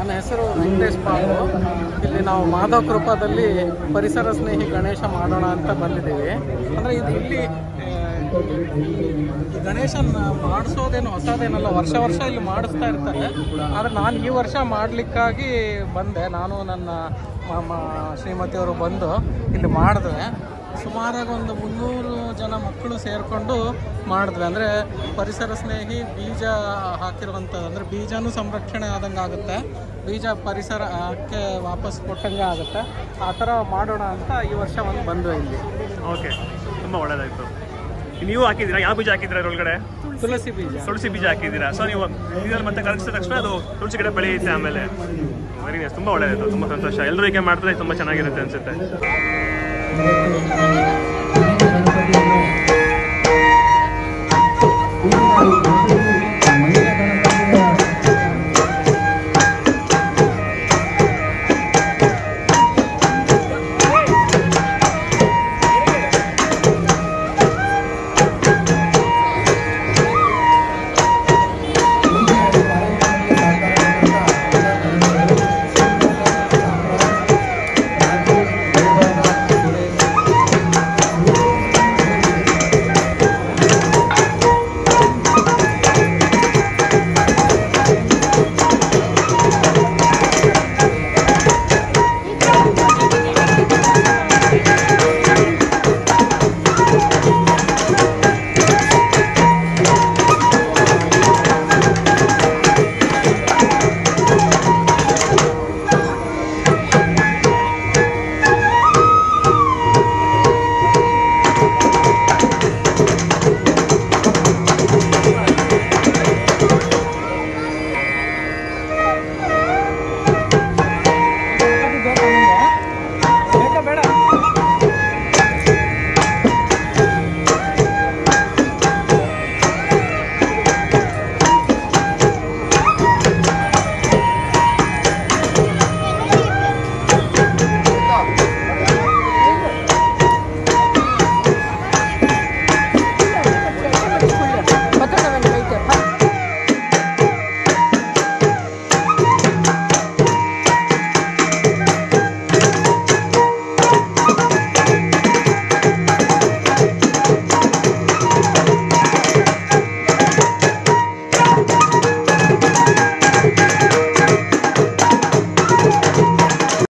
ನನ್ನ ಹೆಸರು ವೆಂಕಟೇಶ್ ಬಾಬು ಇಲ್ಲಿ ನಾವು ಮಾಧವ ಕೃಪದಲ್ಲಿ ಪರಿಸರ ಸ್ನೇಹಿ ಗಣೇಶ ಮಾಡೋಣ ಅಂತ ಬಂದಿದ್ದೀವಿ ಅಂದರೆ ಇದು ಇಲ್ಲಿ ಆ, ಈ ಗಣೇಶನ ಮಾಡಿಸೋದೇನು ಹೊಸದೇನಲ್ಲ ವರ್ಷ ವರ್ಷ ಇಲ್ಲಿ ಮಾಡಿಸ್ತಾ ಇರ್ತಾರೆ ಆದರೆ ನಾನು ಈ ವರ್ಷ ಮಾಡಲಿಕ್ಕಾಗಿ ಬಂದೆ ನಾನು ನನ್ನ ಮಾಮ ಶ್ರೀಮತಿಯವರು ಬಂದು ಇಲ್ಲಿ ಮಾಡಿದ್ವಿ ಸುಮಾರಾಗಿ ಒಂದು ಮುನ್ನೂರು ಜನ ಮಕ್ಕಳು ಸೇರಿಕೊಂಡು ಮಾಡಿದ್ವಿ ಅಂದರೆ ಪರಿಸರ ಸ್ನೇಹಿ ಬೀಜ ಹಾಕಿರುವಂಥದ್ದು ಅಂದರೆ ಬೀಜನೂ ಸಂರಕ್ಷಣೆ ಆದಂಗೆ ಆಗುತ್ತೆ ಬೀಜ ಪರಿಸರಕ್ಕೆ ವಾಪಸ್ ಕೊಟ್ಟಂಗೆ ಆಗುತ್ತೆ ಆ ಥರ ಮಾಡೋಣ ಅಂತ ಈ ವರ್ಷ ಒಂದು ಬಂದ್ವಿ ಇಲ್ಲಿ ಓಕೆ ತುಂಬ ಒಳ್ಳೇದಾಯಿತು ನೀವು ಹಾಕಿದ್ದೀರಾ ಯಾವ ಬೀಜ ಹಾಕಿದ್ದೀರಾ ಅದ್ರೊಳಗಡೆ ತುಳಸಿ ಬೀಜ ತುಳಸಿ ಬೀಜ ಹಾಕಿದ್ದೀರಾ ಸೊ ನೀವು ನೀರಲ್ಲಿ ಮತ್ತೆ ಕರಗಿಸಿದ ತಕ್ಷಣ ಅದು ತುಳಸಿ ಗಿಡ ಬೆಳೆಯುತ್ತೆ ಆಮೇಲೆ ವೆರಿ ನೈಸ್ ತುಂಬ ಒಳ್ಳೆಯದು ತುಂಬ ಸಂತೋಷ ಎಲ್ಲರೂ ಹೀಗೆ ಮಾಡಿದ್ರೆ ತುಂಬ ಚೆನ್ನಾಗಿರುತ್ತೆ ಅನಿಸುತ್ತೆ